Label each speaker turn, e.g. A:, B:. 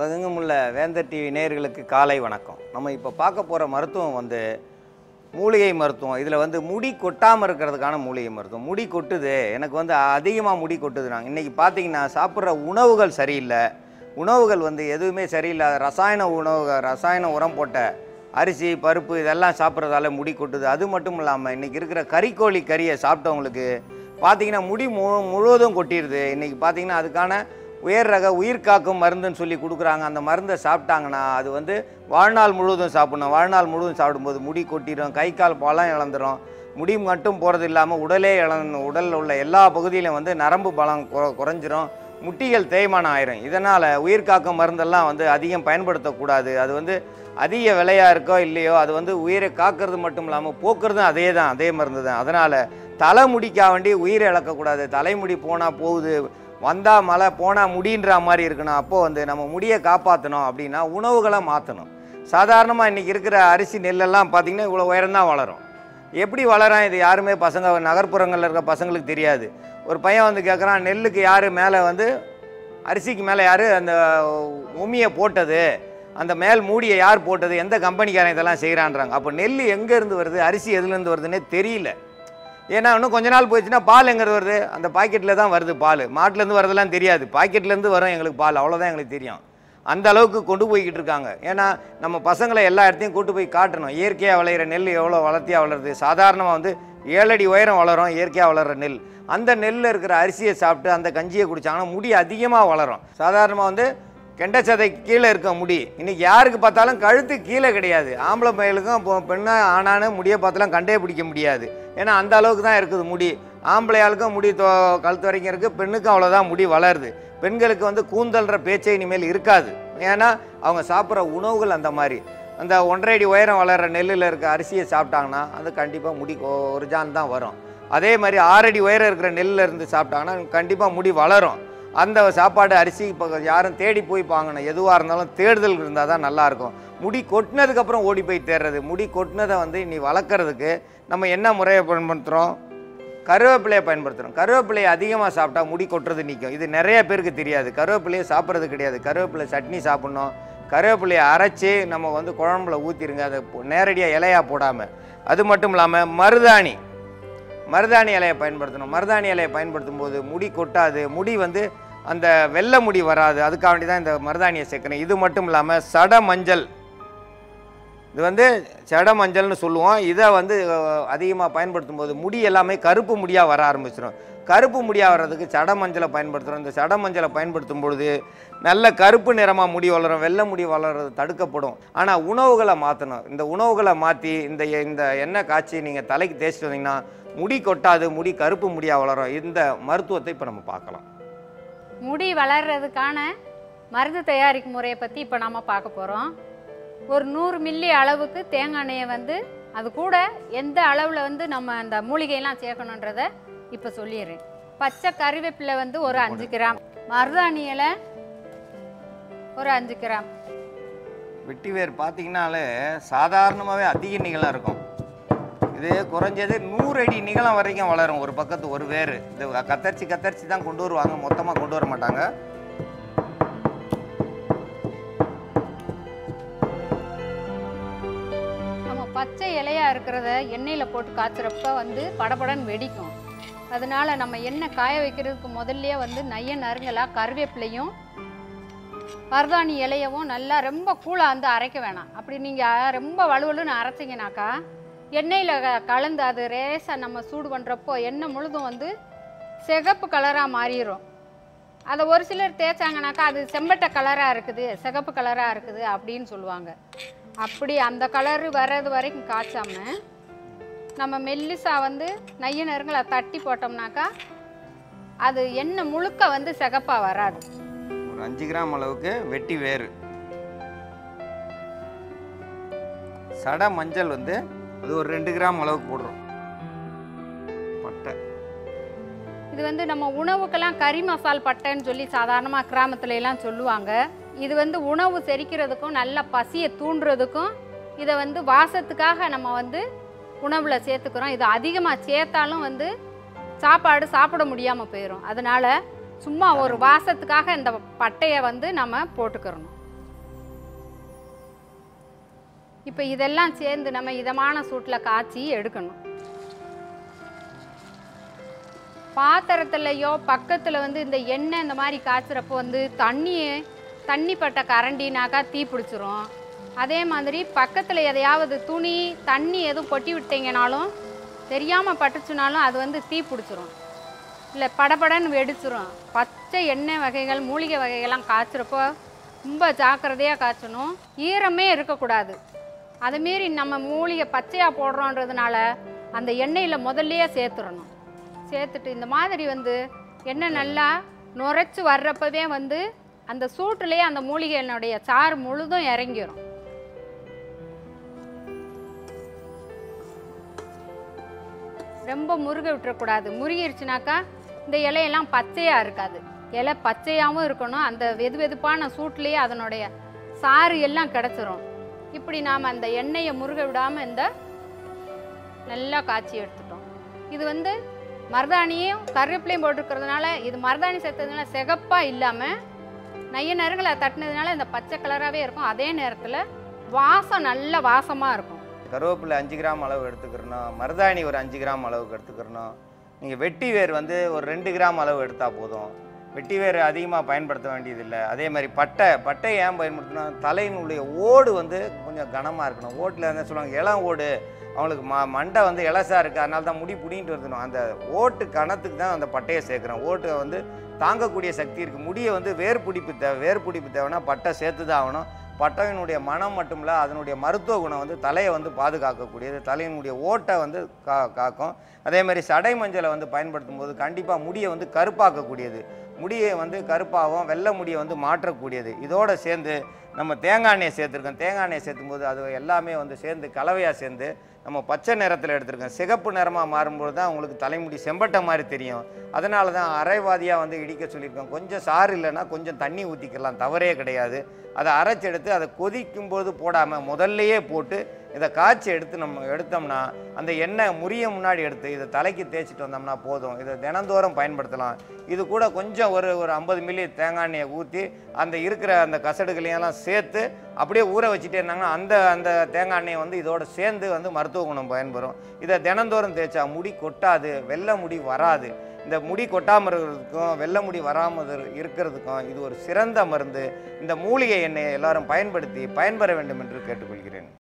A: உலகெங்கும் உள்ள வேந்தர் டிவி நேயர்களுக்கு காலை வணக்கம் நம்ம இப்போ பார்க்க போகிற மருத்துவம் வந்து மூலிகை மருத்துவம் இதில் வந்து முடி கொட்டாமல் இருக்கிறதுக்கான மூலிகை மருத்துவம் முடி கொட்டுது எனக்கு வந்து அதிகமாக முடி கொட்டுது நான் இன்றைக்கி பார்த்தீங்கன்னா சாப்பிட்ற உணவுகள் சரியில்லை உணவுகள் வந்து எதுவுமே சரியில்லாத ரசாயன உணவு ரசாயன உரம் போட்ட அரிசி பருப்பு இதெல்லாம் சாப்பிட்றதால முடி கொட்டுது அது மட்டும் இல்லாமல் இன்றைக்கி இருக்கிற கறிக்கோழி கறியை சாப்பிட்டவங்களுக்கு பார்த்தீங்கன்னா முடி மு முழுவதும் கொட்டிடுது இன்றைக்கி பார்த்தீங்கன்னா அதுக்கான உயர் ரக உயிர் காக்கும் மருந்துன்னு சொல்லி கொடுக்குறாங்க அந்த மருந்தை சாப்பிட்டாங்கன்னா அது வந்து வாழ்நாள் முழுவதும் சாப்பிடணும் வாழ்நாள் முழுவதும் சாப்பிடும்போது முடி கொட்டிடும் கை கால் பலம் இழந்துரும் முடி மட்டும் போகிறது இல்லாமல் உடலே இழந் உடலில் உள்ள எல்லா பகுதியிலும் வந்து நரம்பு பலம் குற குறைஞ்சிரும் முட்டிகள் தேய்மானம் ஆயிரும் இதனால் உயிர் காக்கும் மருந்தெல்லாம் வந்து அதிகம் பயன்படுத்தக்கூடாது அது வந்து அதிக விலையாக இருக்கோ இல்லையோ அது வந்து உயிரை காக்கிறது மட்டும் இல்லாமல் போக்குறதும் அதே தான் அதே மருந்து தான் அதனால் தலைமுடிக்காக வேண்டி உயிரை இழக்கக்கூடாது தலைமுடி போனால் போகுது வந்தால் மழை போனால் முடின்ற மாதிரி இருக்கணும் அப்போது வந்து நம்ம முடியை காப்பாற்றணும் அப்படின்னா உணவுகளை மாற்றணும் சாதாரணமாக இன்றைக்கி இருக்கிற அரிசி நெல்லெல்லாம் பார்த்திங்கன்னா இவ்வளோ உயரம்தான் வளரும் எப்படி வளரும் இது யாருமே பசங்க நகர்ப்புறங்களில் இருக்க பசங்களுக்கு தெரியாது ஒரு பையன் வந்து கேட்குறான் நெல்லுக்கு யார் மேலே வந்து அரிசிக்கு மேலே யார் அந்த உமியை போட்டது அந்த மேல் மூடியை யார் போட்டது எந்த கம்பெனிக்காரன் இதெல்லாம் செய்கிறான்றாங்க அப்போ நெல் எங்கேருந்து வருது அரிசி எதுலேருந்து வருதுன்னே தெரியல ஏன்னா இன்னும் கொஞ்ச நாள் போயிடுச்சுன்னா பால் எங்கிறது வருது அந்த பாக்கெட்டில் தான் வருது பால் மாட்டிலேருந்து வரதெல்லாம் தெரியாது பாக்கெட்லேருந்து வரும் எங்களுக்கு பால் அவ்வளோதான் எங்களுக்கு தெரியும் அந்த அளவுக்கு கொண்டு போய்கிட்டு இருக்காங்க ஏன்னா நம்ம பசங்களை எல்லா இடத்தையும் கூட்டு போய் காட்டணும் இயற்கையாக விளையிற நெல் எவ்வளோ வளர்த்தியாக வளருது சாதாரணமாக வந்து ஏழடி உயரம் வளரும் இயற்கையாக வளர்கிற நெல் அந்த நெல்லில் இருக்கிற அரிசியை சாப்பிட்டு அந்த கஞ்சியை குடித்தாங்கன்னா முடி அதிகமாக வளரும் சாதாரணமாக வந்து கெண்ட சதைக்கு கீழே இருக்க முடி இன்னைக்கு யாருக்கு பார்த்தாலும் கழுத்து கீழே கிடையாது ஆம்பளை பையலுக்கும் இப்போ பெண்ணா ஆனானு முடியை பார்த்தாலும் கண்டே பிடிக்க முடியாது ஏன்னா அந்த அளவுக்கு தான் இருக்குது முடி ஆம்பளையாளுக்கும் முடி தோ கழுத்து வரைக்கும் இருக்குது பெண்ணுக்கும் அவ்வளோதான் முடி வளருது பெண்களுக்கு வந்து கூந்தல்ற பேச்சே இனிமேல் இருக்காது ஏன்னா அவங்க சாப்பிட்ற உணவுகள் அந்த மாதிரி அந்த ஒன்றரை அடி உயரம் வளர்கிற நெல்லில் இருக்க அரிசியை சாப்பிட்டாங்கன்னா அது கண்டிப்பாக முடி கொ- ஒரு ஜான் தான் வரும் அதே மாதிரி ஆறடி உயரம் இருக்கிற நெல்லில் இருந்து சாப்பிட்டாங்கன்னா கண்டிப்பாக முடி வளரும் அந்த சாப்பாடு அரிசி இப்போ யாரும் தேடி போய் வாங்கணும் எதுவாக இருந்தாலும் தேடுதல் இருந்தால் தான் நல்லாயிருக்கும் முடி கொட்டினதுக்கப்புறம் ஓடி போய் தேடுறது முடி கொட்டினதை வந்து இனி வளர்க்குறதுக்கு நம்ம என்ன முறையை பயன்படுத்துகிறோம் கருவேப்பிலையை பயன்படுத்துகிறோம் கருவேப்பிலையை அதிகமாக சாப்பிட்டா முடி கொட்டுறது நிற்கும் இது நிறைய பேருக்கு தெரியாது கருவேப்பிலையை சாப்பிட்றது கிடையாது கருவேப்பிலை சட்னி சாப்பிட்ணும் கருவேப்பிலையை அரைச்சி நம்ம வந்து குழம்புல ஊற்றிருங்க அதை நேரடியாக இலையாக போடாமல் அது மட்டும் இல்லாமல் மருதாணி மருதாணி இலையை பயன்படுத்தணும் மருதாணி இலையை பயன்படுத்தும் போது முடி கொட்டாது முடி வந்து அந்த வெள்ளை முடி வராது அதுக்காக வேண்டி தான் இந்த மருதாணியை சேர்க்கணும் இது மட்டும் இல்லாமல் சட மஞ்சள் இது வந்து சட மஞ்சள்னு சொல்லுவோம் இதை வந்து அதிகமாக பயன்படுத்தும் போது முடி எல்லாமே கருப்பு முடியாக வர ஆரம்பிச்சிடும் கருப்பு முடியாக வர்றதுக்கு சட மஞ்சளை பயன்படுத்துகிறோம் இந்த சட மஞ்சளை பயன்படுத்தும் பொழுது நல்ல கருப்பு நிறமாக முடி வளரும் வெள்ளை முடி வளர்றது தடுக்கப்படும் ஆனால் உணவுகளை மாற்றணும் இந்த உணவுகளை மாற்றி இந்த இந்த எண்ணெய் காய்ச்சி நீங்கள் தலைக்கு தேய்ச்சிட்டு வந்தீங்கன்னா முடி கொட்டாது முடி கருப்பு முடியாக வளரும் இந்த மருத்துவத்தை இப்போ நம்ம பார்க்கலாம்
B: முடி வளர்றதுக்கான மருந்து தயாரிக்கும் முறையை பற்றி இப்போ நம்ம பார்க்க போகிறோம் ஒரு நூறு மில்லி அளவுக்கு தேங்காய் எண்ணெயை வந்து அது கூட எந்த அளவில் வந்து நம்ம அந்த மூலிகையெல்லாம் சேர்க்கணுன்றத இப்போ சொல்லிடுறேன் பச்சை கறிவேப்பிலை வந்து ஒரு அஞ்சு கிராம் மருதாணி இலை ஒரு அஞ்சு கிராம்
A: வெட்டி வேர் பார்த்தீங்கன்னாலே சாதாரணமாகவே அதிக நீளம் இருக்கும் இது குறைஞ்சது நூறு அடி நீளம் வரைக்கும் வளரும் ஒரு பக்கத்து ஒரு வேர் இது கத்தரிச்சு கத்தரிச்சு தான் கொண்டு வருவாங்க மொத்தமாக கொண்டு வர மாட்டாங்க
B: நம்ம பச்சை இலையா இருக்கிறத எண்ணெயில் போட்டு காய்ச்சறப்ப வந்து படபடன்னு வெடிக்கும் அதனால நம்ம எண்ணெய் காய வைக்கிறதுக்கு முதல்லயே வந்து நைய நறுங்கலாக கருவேப்பிலையும் மருதாணி இலையவும் நல்லா ரொம்ப கூழாக வந்து அரைக்க வேணாம் அப்படி நீங்கள் ரொம்ப வலுவலுன்னு அரைச்சிங்கனாக்கா எண்ணெயில் கலந்து அது ரேசாக நம்ம சூடு பண்ணுறப்போ எண்ணெய் முழுதும் வந்து சிகப்பு கலராக மாறிடும் அதை ஒரு சிலர் தேய்ச்சாங்கனாக்கா அது செம்பட்டை கலராக இருக்குது சிகப்பு கலராக இருக்குது அப்படின்னு சொல்லுவாங்க அப்படி அந்த கலரு வர்றது வரைக்கும் காய்ச்சாம நம்ம மெல்லிசா வந்து நைய நறுங்களை தட்டி போட்டோம்னாக்கா அது எண்ணெய் முழுக்க வந்து சிகப்பாக வராது
A: ஒரு அஞ்சு கிராம் அளவுக்கு வெட்டி வேர் சட மஞ்சள் வந்து அது ஒரு ரெண்டு கிராம் அளவுக்கு போடுறோம் பட்டை
B: இது வந்து நம்ம உணவுக்கெல்லாம் கறி மசால் பட்டைன்னு சொல்லி சாதாரணமாக கிராமத்துல எல்லாம் சொல்லுவாங்க இது வந்து உணவு செரிக்கிறதுக்கும் நல்ல பசியை தூண்டுறதுக்கும் இதை வந்து வாசத்துக்காக நம்ம வந்து உணவில் சேர்த்துக்கிறோம் இது அதிகமாக சேர்த்தாலும் வந்து சாப்பாடு சாப்பிட முடியாமல் போயிடும் அதனால சும்மா ஒரு வாசத்துக்காக இந்த பட்டையை வந்து நம்ம போட்டுக்கிறணும் இப்போ இதெல்லாம் சேர்ந்து நம்ம இதமான சூட்டில் காய்ச்சி எடுக்கணும் பாத்திரத்துலையோ பக்கத்தில் வந்து இந்த எண்ணெய் இந்த மாதிரி காய்ச்சறப்போ வந்து தண்ணி தண்ணி பட்ட கரண்டினாக்கா தீ பிடிச்சிரும் அதே மாதிரி பக்கத்தில் எதையாவது துணி தண்ணி எதுவும் கொட்டி விட்டீங்கனாலும் தெரியாமல் பட்டுச்சுனாலும் அது வந்து தீ பிடிச்சிரும் இல்லை படபடன்னு வெடிச்சிரும் பச்சை எண்ணெய் வகைகள் மூலிகை வகைகள்லாம் காய்ச்சறப்போ ரொம்ப ஜாக்கிரதையாக காய்ச்சணும் ஈரமே இருக்கக்கூடாது அதுமாரி நம்ம மூலிகை பச்சையாக போடுறோன்றதுனால அந்த எண்ணெயில் முதல்லயே சேர்த்துடணும் சேர்த்துட்டு இந்த மாதிரி வந்து எண்ணெய் நல்லா நுரைச்சி வர்றப்பவே வந்து அந்த சூட்டுலேயே அந்த மூலிகையினுடைய சாறு முழுதும் இறங்கிரும் ரொம்ப முருக விட்டுறக்கூடாது முருகிருச்சுனாக்கா இந்த இலையெல்லாம் பச்சையாக இருக்காது இலை பச்சையாகவும் இருக்கணும் அந்த வெது வெதுப்பான சூட்லேயே அதனுடைய சாறு எல்லாம் கிடச்சிரும் இப்படி நாம் அந்த எண்ணெயை முருக விடாமல் இந்த நல்லா காய்ச்சி எடுத்துட்டோம் இது வந்து மருதாணியும் கருவேப்பிலையும் போட்டிருக்கிறதுனால இது மருதாணி சேர்த்ததுனால சிகப்பாக இல்லாமல் நைய நறுங்களை தட்டினதுனால இந்த பச்சை கலராகவே இருக்கும் அதே நேரத்தில் வாசம் நல்ல வாசமாக இருக்கும்
A: கருவேப்பிலை அஞ்சு கிராம் அளவு எடுத்துக்கிறணும் மருதாணி ஒரு அஞ்சு கிராம் அளவுக்கு எடுத்துக்கிறணும் நீங்கள் வெட்டி வேர் வந்து ஒரு ரெண்டு கிராம் அளவு எடுத்தால் போதும் வெட்டி வேர் அதிகமாக பயன்படுத்த வேண்டியதில்லை அதே மாதிரி பட்டை பட்டை ஏன் பயன்படுத்தணும் தலையினுடைய ஓடு வந்து கொஞ்சம் கனமாக இருக்கணும் ஓட்டில் என்ன சொல்லுவாங்க இளம் ஓடு அவங்களுக்கு ம மண்டை வந்து இலசா இருக்குது அதனால தான் முடி புடிங்கிட்டு வந்துடும் அந்த ஓட்டு கணத்துக்கு தான் அந்த பட்டையை சேர்க்குறோம் ஓட்டை வந்து தாங்கக்கூடிய சக்தி இருக்குது முடியை வந்து வேர் பிடிப்பு தேவை வேர் பிடிப்பு தேவைன்னா பட்டை சேர்த்து தான் ஆகணும் பட்டையினுடைய மனம் மட்டும் இல்லை அதனுடைய மருத்துவ குணம் வந்து தலையை வந்து பாதுகாக்கக்கூடியது தலையினுடைய ஓட்டை வந்து கா காக்கும் அதே மாதிரி சடை மஞ்சளை வந்து பயன்படுத்தும் போது கண்டிப்பாக முடியை வந்து கருப்பாக்கக்கூடியது முடியை வந்து கருப்பாகவும் வெள்ளை முடியை வந்து மாற்றக்கூடியது இதோட சேர்ந்து நம்ம தேங்காய் எண்ணெயை சேர்த்துருக்கோம் தேங்காய் எண்ணெயை சேர்த்தும் போது அது எல்லாமே வந்து சேர்ந்து கலவையாக சேர்ந்து நம்ம பச்சை நிறத்தில் எடுத்திருக்கோம் சிகப்பு நிறமாக மாறும்போது தான் உங்களுக்கு தலைமுடி செம்பட்டை மாதிரி தெரியும் அதனால தான் அரைவாதியாக வந்து இடிக்க சொல்லியிருக்கோம் கொஞ்சம் சாறு இல்லைன்னா கொஞ்சம் தண்ணி ஊற்றிக்கலாம் தவறே கிடையாது அதை அரைச்சி எடுத்து அதை கொதிக்கும் போது போடாமல் முதல்லையே போட்டு இதை காய்ச்சி எடுத்து நம்ம எடுத்தோம்னா அந்த எண்ணெய் முறிய முன்னாடி எடுத்து இதை தலைக்கு தேய்ச்சிட்டு வந்தோம்னா போதும் இதை தினந்தோறும் பயன்படுத்தலாம் இது கூட கொஞ்சம் ஒரு ஒரு ஐம்பது மில்லி தேங்காய் எண்ணெயை ஊற்றி அந்த இருக்கிற அந்த கசடுகளையெல்லாம் சேர்த்து அப்படியே ஊற வச்சுட்டே இருந்தாங்கன்னா அந்த அந்த தேங்காய் எண்ணெயை வந்து இதோட சேர்ந்து வந்து மருத்துவ குணம் பயன்பெறும் இதை தினந்தோறும் தேய்ச்சா முடி கொட்டாது வெள்ளை முடி வராது இந்த முடி கொட்டாமல் இருக்கிறதுக்கும் வெள்ளை முடி வராமல் இருக்கிறதுக்கும் இது ஒரு சிறந்த மருந்து இந்த மூலிகை எண்ணெயை எல்லாரும் பயன்படுத்தி பயன்பெற வேண்டும் என்று கேட்டுக்கொள்கிறேன்